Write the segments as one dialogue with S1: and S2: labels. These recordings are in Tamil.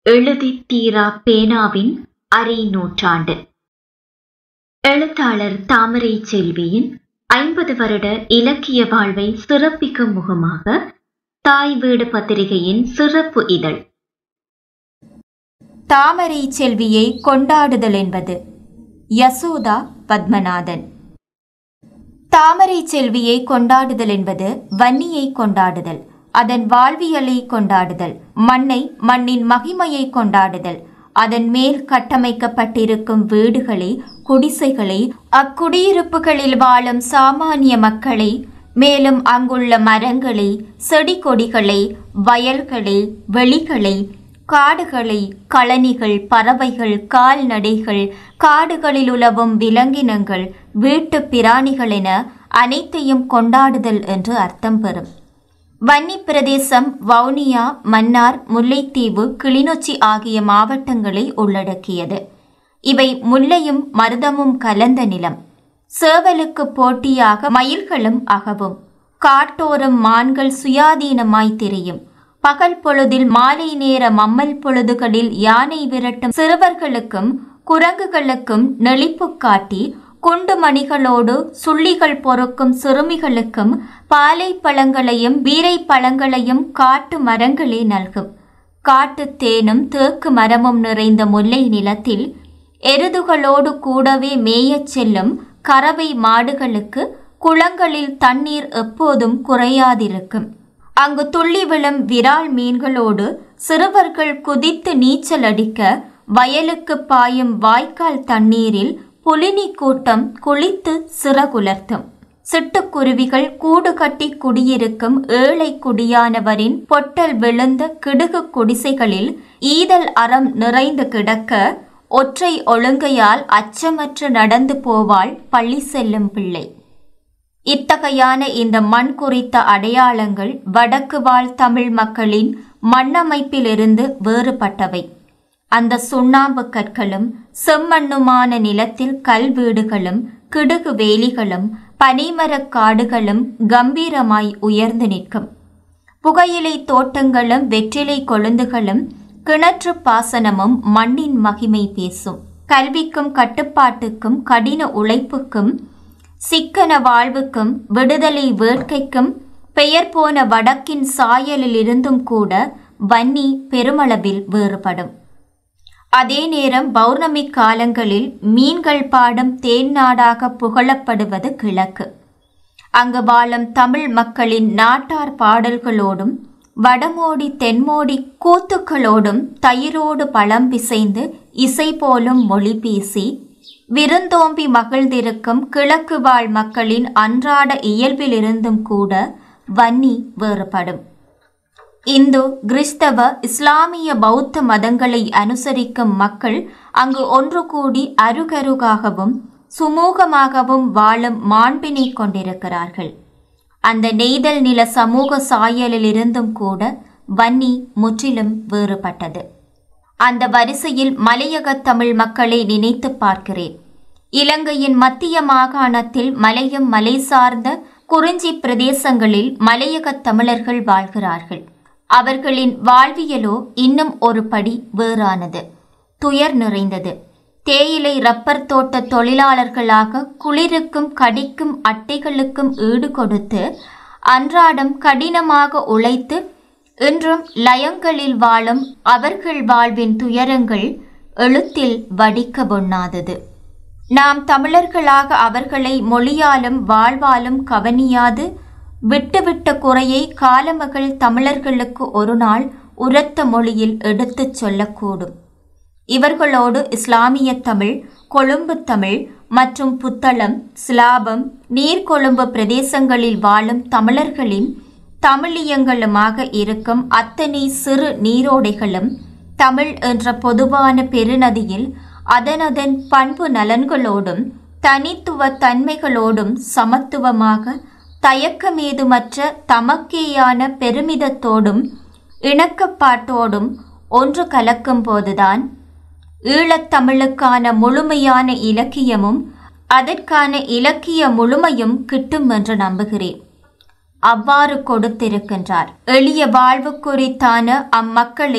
S1: எழுதித் தீரா பேனாவின் அரை நூற்றாண்டு எழுத்தாளர் தாமரை செல்வியின் ஐம்பது வருட இலக்கிய வாழ்வை சிறப்பிக்கும் முகமாக தாய் வீடு பத்திரிகையின் சிறப்பு இதழ்
S2: தாமரை செல்வியை கொண்டாடுதல் என்பது யசோதா பத்மநாதன் தாமரை செல்வியை கொண்டாடுதல் என்பது வன்னியை கொண்டாடுதல் அதன் வாழ்வியலை கொண்டாடுதல் மண்ணை மண்ணின் மகிமையை கொண்டாடுதல் அதன் மேல் கட்டமைக்கப்பட்டிருக்கும் வீடுகளை குடிசைகளை அக்குடியிருப்புகளில் வாழும் சாமானிய மக்களை மேலும் அங்குள்ள மரங்களை செடி கொடிகளை வயல்களை வெளிகளை காடுகளை கழனிகள் பறவைகள் கால்நடைகள் காடுகளில் உலவும் விலங்கினங்கள் வீட்டு பிராணிகள் என அனைத்தையும் கொண்டாடுதல் என்று அர்த்தம் பெறும் வன்னி பிரதேசம் வவுனியா மன்னார் முல்லைத்தீவு கிளிநொச்சி ஆகிய மாவட்டங்களை உள்ளடக்கியது இவை முல்லையும் மருதமும் கலந்த நிலம் சேவலுக்கு போட்டியாக மயில்களும் அகவும் காட்டோரம் மான்கள் சுயாதீனமாய் திரியும் பகல் பொழுதில் மாலை நேர மம்மல் பொழுதுகளில் யானை விரட்டும் சிறுவர்களுக்கும் குரங்குகளுக்கும் நெளிப்பு காட்டி குண்டு மணிகளோடு சுள்ளிகள் பொறுக்கும் சிறுமிகளுக்கும் பாலை பழங்களையும் வீரை பழங்களையும் காட்டு மரங்களே நல்கும் காட்டு தேனும் தேக்கு மரமும் நிறைந்த முல்லை நிலத்தில் எருதுகளோடு கூடவே மேயச் செல்லும் கறவை மாடுகளுக்கு குளங்களில் தண்ணீர் எப்போதும் குறையாதிருக்கும் அங்கு துள்ளி விழும் விரால் மீன்களோடு சிறுவர்கள் குதித்து நீச்சல் அடிக்க வயலுக்கு பாயும் வாய்க்கால் தண்ணீரில் புலினி கூட்டம் குளித்து சிறகுலர்த்தும் சிட்டுக்குருவிகள் கூடு கட்டி குடியிருக்கும் ஏழை குடியானவரின் பொட்டல் விழுந்த கிடுகு குடிசைகளில் ஈதல் அறம் நிறைந்து கிடக்க ஒற்றை ஒழுங்கையால் அச்சமற்று நடந்து போவாள் பள்ளி செல்லும் பிள்ளை இத்தகையான இந்த மண் குறித்த அடையாளங்கள் வடக்கு வாழ் தமிழ் மக்களின் மண்ணமைப்பிலிருந்து வேறுபட்டவை அந்த சுண்ணாம்பு கற்களும் செம்மண்ணுமான நிலத்தில் கல்வீடுகளும் கிடுகு வேலிகளும் பனைமரக் காடுகளும் கம்பீரமாய் உயர்ந்து நிற்கும் புகையிலை தோட்டங்களும் வெற்றிலை கொழுந்துகளும் கிணற்று பாசனமும் மண்ணின் மகிமை பேசும் கல்விக்கும் கட்டுப்பாட்டுக்கும் கடின உழைப்புக்கும் சிக்கன வாழ்வுக்கும் விடுதலை வேட்கைக்கும் பெயர் போன வடக்கின் சாயலில் இருந்தும் கூட வன்னி பெருமளவில் வேறுபடும் அதே நேரம் பௌர்ணமி காலங்களில் மீன்கள் பாடும் தேன் நாடாக புகழப்படுவது கிழக்கு அங்கு வாழும் தமிழ் மக்களின் நாட்டார் பாடல்களோடும் வடமோடி தென்மோடி கூத்துக்களோடும் தயிரோடு பழம் பிசைந்து இசை போலும் மொழி பேசி விருந்தோம்பி மகிழ்ந்திருக்கும் கிழக்கு வாழ் மக்களின் அன்றாட இயல்பிலிருந்தும் கூட வன்னி வேறுபடும் இந்து கிறிஸ்தவ இஸ்லாமிய பௌத்த மதங்களை அனுசரிக்கும் மக்கள் அங்கு ஒன்று கூடி அருகருகாகவும் சுமூகமாகவும் வாழும் மாண்பினை கொண்டிருக்கிறார்கள் அந்த நெய்தல் நில சமூக சாயலில் இருந்தும் கூட வன்னி முற்றிலும் வேறுபட்டது அந்த வரிசையில் மலையக தமிழ் மக்களை நினைத்து பார்க்கிறேன் இலங்கையின் மத்திய மாகாணத்தில் மலையும் மலை சார்ந்த குறிஞ்சி பிரதேசங்களில் மலையக தமிழர்கள் வாழ்கிறார்கள் அவர்களின் வாழ்வியலோ இன்னும் ஒரு படி வேறானது துயர் நிறைந்தது தேயிலை ரப்பர் தோட்ட தொழிலாளர்களாக குளிருக்கும் கடிக்கும் அட்டைகளுக்கும் ஈடு கொடுத்து அன்றாடம் கடினமாக உழைத்து இன்றும் லயங்களில் வாழும் அவர்கள் வாழ்வின் துயரங்கள் எழுத்தில் வடிக்க பொண்ணாதது நாம் தமிழர்களாக அவர்களை மொழியாலும் வாழ்வாலும் கவனியாது விட்டுவிட்ட குறையை காலமகள் தமிழர்களுக்கு ஒரு நாள் உரத்த மொழியில் எடுத்துச் சொல்லக்கூடும் இவர்களோடு இஸ்லாமிய தமிழ் கொழும்பு தமிழ் மற்றும் புத்தளம் சிலாபம் நீர்கொழும்பு பிரதேசங்களில் வாழும் தமிழர்களின் தமிழியங்களுமாக இருக்கும் அத்தனை சிறு நீரோடைகளும் தமிழ் என்ற பொதுவான பெருநதியில் அதனதன் பண்பு நலன்களோடும் தனித்துவ தன்மைகளோடும் சமத்துவமாக தயக்கமேதுமற்ற தமக்கேயான பெருமிதத்தோடும் இணக்கப்பாட்டோடும் ஒன்று கலக்கும் போதுதான் ஈழத்தமிழுக்கான முழுமையான இலக்கியமும் அதற்கான இலக்கிய முழுமையும் கிட்டும் என்று நம்புகிறேன் அவ்வாறு கொடுத்திருக்கின்றார் எளிய வாழ்வு குறித்தான அம்மக்களை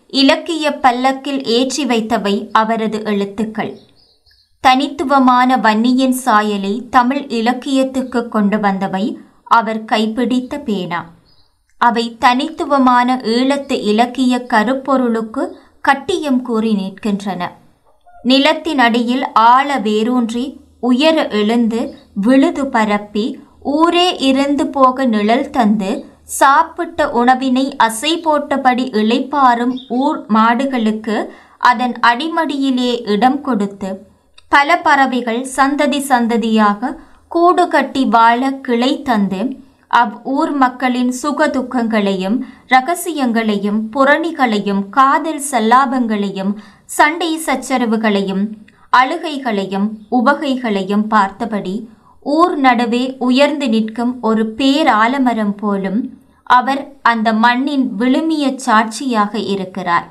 S2: இலக்கிய பல்லக்கில் ஏற்றி வைத்தவை அவரது எழுத்துக்கள் தனித்துவமான வன்னியின் சாயலை தமிழ் இலக்கியத்துக்கு கொண்டு வந்தவை அவர் கைப்பிடித்த பேனா அவை தனித்துவமான ஈழத்து இலக்கிய கருப்பொருளுக்கு கட்டியம் கூறி நிற்கின்றன நிலத்தின் அடியில் ஆழ வேரூன்றி உயர எழுந்து விழுது பரப்பி ஊரே இருந்து போக நிழல் தந்து சாப்பிட்ட உணவினை அசை போட்டபடி இளைப்பாறும் ஊர் மாடுகளுக்கு அதன் அடிமடியிலே இடம் கொடுத்து பல பறவைகள் சந்ததி சந்ததியாக கூடு கட்டி வாழ கிளை தந்து அவ் ஊர் மக்களின் சுக துக்கங்களையும் ரகசியங்களையும் புரணிகளையும் காதல் சல்லாபங்களையும் சண்டை சச்சரவுகளையும் அழுகைகளையும் உவகைகளையும் பார்த்தபடி ஊர் நடுவே உயர்ந்து நிற்கும் ஒரு பேராலமரம் போலும் அவர் அந்த மண்ணின் விழுமிய சாட்சியாக இருக்கிறார்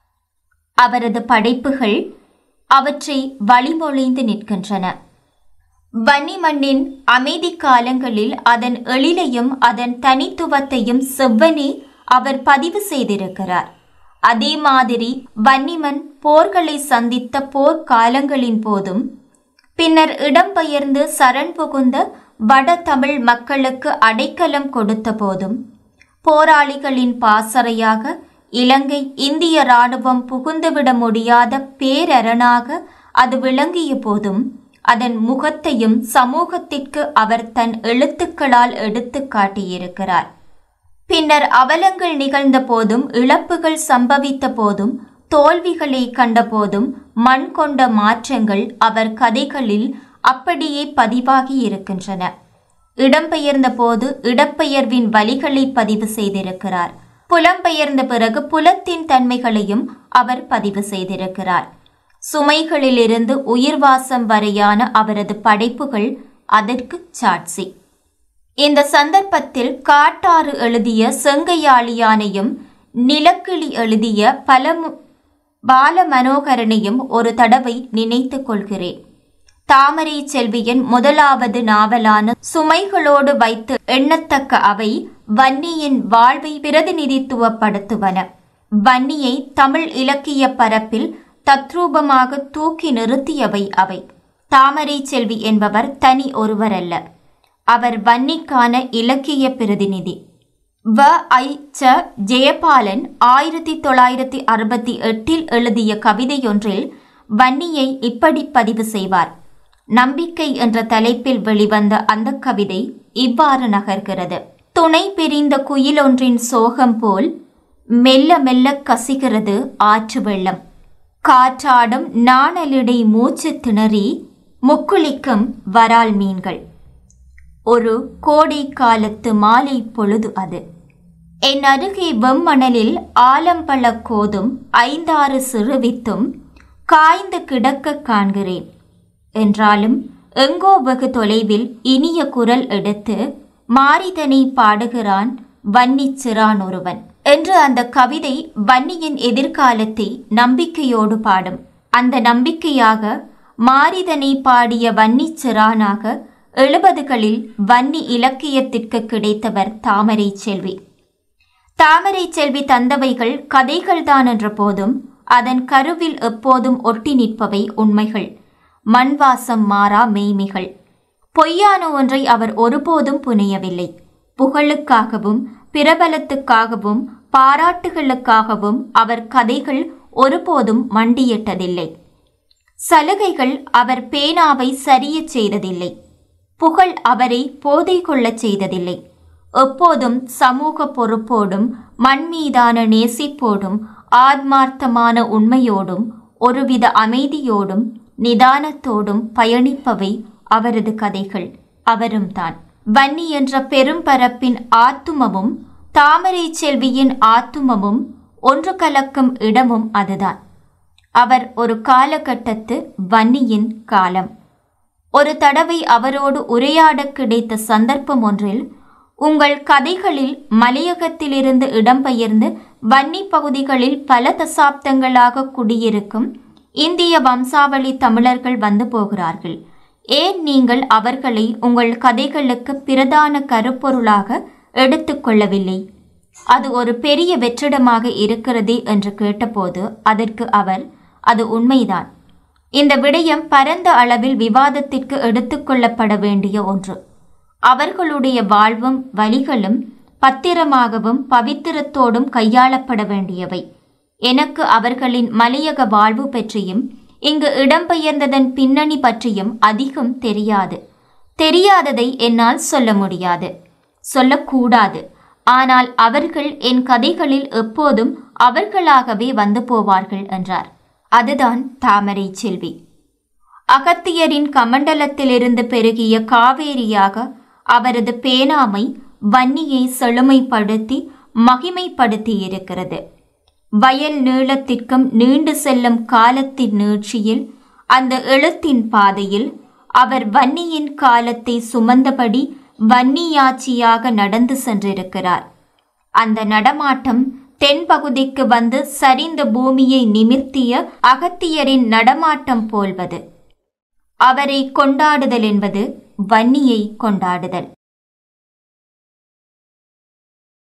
S2: அவரது படைப்புகள் அவற்றை வழிமொழிந்து நிற்கின்றன வன்னி மண்ணின் அமைதி காலங்களில் அதன் எழிலையும் அதன் தனித்துவத்தையும் செவ்வனே அவர் பதிவு செய்திருக்கிறார் அதே மாதிரி வன்னிமன் போர்களை சந்தித்த போர்க்காலங்களின் போதும் பின்னர் இடம்பெயர்ந்து சரண் புகுந்த வட தமிழ் மக்களுக்கு அடைக்கலம் கொடுத்த போதும் போராளிகளின் பாசறையாக இலங்கை இந்திய இராணுவம் புகுந்துவிட முடியாத பேரரணாக அது விளங்கிய போதும் அதன் முகத்தையும் சமூகத்திற்கு அவர் தன் எழுத்துக்களால் எடுத்து காட்டியிருக்கிறார் பின்னர் அவலங்கள் நிகழ்ந்த போதும் இழப்புகள் சம்பவித்த போதும் தோல்விகளை கண்டபோதும் மண் கொண்ட மாற்றங்கள் அவர் கதைகளில் அப்படியே பதிவாகி இருக்கின்றன இடம்பெயர்ந்த போது இடப்பெயர்வின் வழிகளை பதிவு செய்திருக்கிறார் புலம்பெயர்ந்த பிறகு புலத்தின் தன்மைகளையும் அவர் பதிவு செய்திருக்கிறார் சுமைகளிலிருந்து உயிர்வாசம் வரையான அவரது படைப்புகள் அதற்கு சாட்சி இந்த சந்தர்ப்பத்தில் காட்டாறு எழுதிய செங்கையாளியானையும் நிலக்கிளி எழுதிய பலமு பால மனோகரனையும் ஒரு தடவை நினைத்துக் கொள்கிறேன் தாமரை செல்வியின் முதலாவது நாவலான சுமைகளோடு வைத்து எண்ணத்தக்க அவை வன்னியின் வாழ்வை பிரதிநிதித்துவப்படுத்துவன வன்னியை தமிழ் இலக்கிய பரப்பில் தத்ரூபமாக தூக்கி நிறுத்தியவை அவை தாமரை செல்வி என்பவர் தனி ஒருவரல்ல அவர் வன்னிக்கான இலக்கிய பிரதிநிதி வ ஐ ச ஜெயபாலன் ஆயிரத்தி தொள்ளாயிரத்தி அறுபத்தி எட்டில் எழுதிய கவிதையொன்றில் வன்னியை இப்படி பதிவு செய்வார் நம்பிக்கை என்ற தலைப்பில் வெளிவந்த அந்த கவிதை இவ்வாறு நகர்கிறது துணை பிரிந்த குயிலொன்றின் சோகம் போல் மெல்ல மெல்ல கசிகிறது ஆற்று வெள்ளம் காற்றாடும் நாணலிடை மூச்சு திணறி முக்குளிக்கும் வரால் மீன்கள் ஒரு கோடை காலத்து மாலை பொழுது அது என் அருகே வெம்மணலில் ஆலம்பழ கோதும் ஐந்தாறு சிறுவித்தும் காய்ந்து கிடக்க காண்கிறேன் என்றாலும் எங்கோ வெகு தொலைவில் இனிய குரல் எடுத்து மாரிதனை பாடுகிறான் வன்னிச் சிறான் ஒருவன் என்று அந்த கவிதை வன்னியின் எதிர்காலத்தை நம்பிக்கையோடு பாடும் அந்த நம்பிக்கையாக மாரிதனை பாடிய வன்னிச் சிறானாக எழுபதுகளில் வன்னி இலக்கியத்திற்கு கிடைத்தவர் தாமரை செல்வி தாமரை செல்வி தந்தவைகள் கதைகள்தான் என்ற போதும் அதன் கருவில் எப்போதும் ஒட்டி நிற்பவை உண்மைகள் மண்வாசம் மாறா மெய்மிகள் பொய்யான ஒன்றை அவர் ஒருபோதும் புனையவில்லை புகழுக்காகவும் பிரபலத்துக்காகவும் பாராட்டுகளுக்காகவும் அவர் கதைகள் ஒருபோதும் மண்டியிட்டதில்லை சலுகைகள் அவர் பேனாவை சரியச் செய்ததில்லை புகழ் அவரை போதை கொள்ளச் செய்ததில்லை எப்போதும் சமூக பொறுப்போடும் மண் மீதான நேசிப்போடும் ஆத்மார்த்தமான உண்மையோடும் ஒருவித அமைதியோடும் நிதானத்தோடும் பயணிப்பவை அவரது கதைகள் அவரும் தான் வன்னி என்ற பெரும்பரப்பின் ஆத்துமமும் தாமரை செல்வியின் ஆத்துமமும் ஒன்று கலக்கும் இடமும் அதுதான் அவர் ஒரு காலகட்டத்து வன்னியின் காலம் ஒரு தடவை அவரோடு உரையாட கிடைத்த சந்தர்ப்பம் ஒன்றில் உங்கள் கதைகளில் மலையகத்திலிருந்து இடம்பெயர்ந்து வன்னி பகுதிகளில் பல தசாப்தங்களாக குடியிருக்கும் இந்திய வம்சாவளி தமிழர்கள் வந்து போகிறார்கள் ஏன் நீங்கள் அவர்களை உங்கள் கதைகளுக்கு பிரதான கருப்பொருளாக எடுத்துக்கொள்ளவில்லை அது ஒரு பெரிய வெற்றிடமாக இருக்கிறதே என்று கேட்டபோது அதற்கு அவர் அது உண்மைதான் இந்த விடயம் பரந்த அளவில் விவாதத்திற்கு எடுத்துக்கொள்ளப்பட வேண்டிய ஒன்று அவர்களுடைய வாழ்வும் வழிகளும் பத்திரமாகவும் பவித்திரத்தோடும் கையாளப்பட வேண்டியவை எனக்கு அவர்களின் மலையக வாழ்வு பற்றியும் இங்கு இடம்பெயர்ந்ததன் பின்னணி பற்றியும் அதிகம் தெரியாது தெரியாததை என்னால் சொல்ல முடியாது சொல்லக்கூடாது ஆனால் அவர்கள் என் கதைகளில் எப்போதும் அவர்களாகவே வந்து போவார்கள் என்றார் அதுதான் தாமரை செல்வி அகத்தியரின் கமண்டலத்திலிருந்து பெருகிய காவேரியாக அவரது பேனாமை வன்னியை செழுமைப்படுத்தி மகிமைப்படுத்தி இருக்கிறது வயல் நீளத்திற்கும் நீண்டு செல்லும் காலத்தின் நீட்சியில் அந்த எழுத்தின் பாதையில் அவர் வன்னியின் காலத்தை சுமந்தபடி வன்னியாட்சியாக நடந்து சென்றிருக்கிறார் அந்த நடமாட்டம் தென்பகுதிக்கு வந்து சரிந்த பூமியை நிமிர்த்திய அகத்தியரின் நடமாட்டம் போல்வது அவரை கொண்டாடுதல் என்பது வன்னியை கொண்டாடுதல்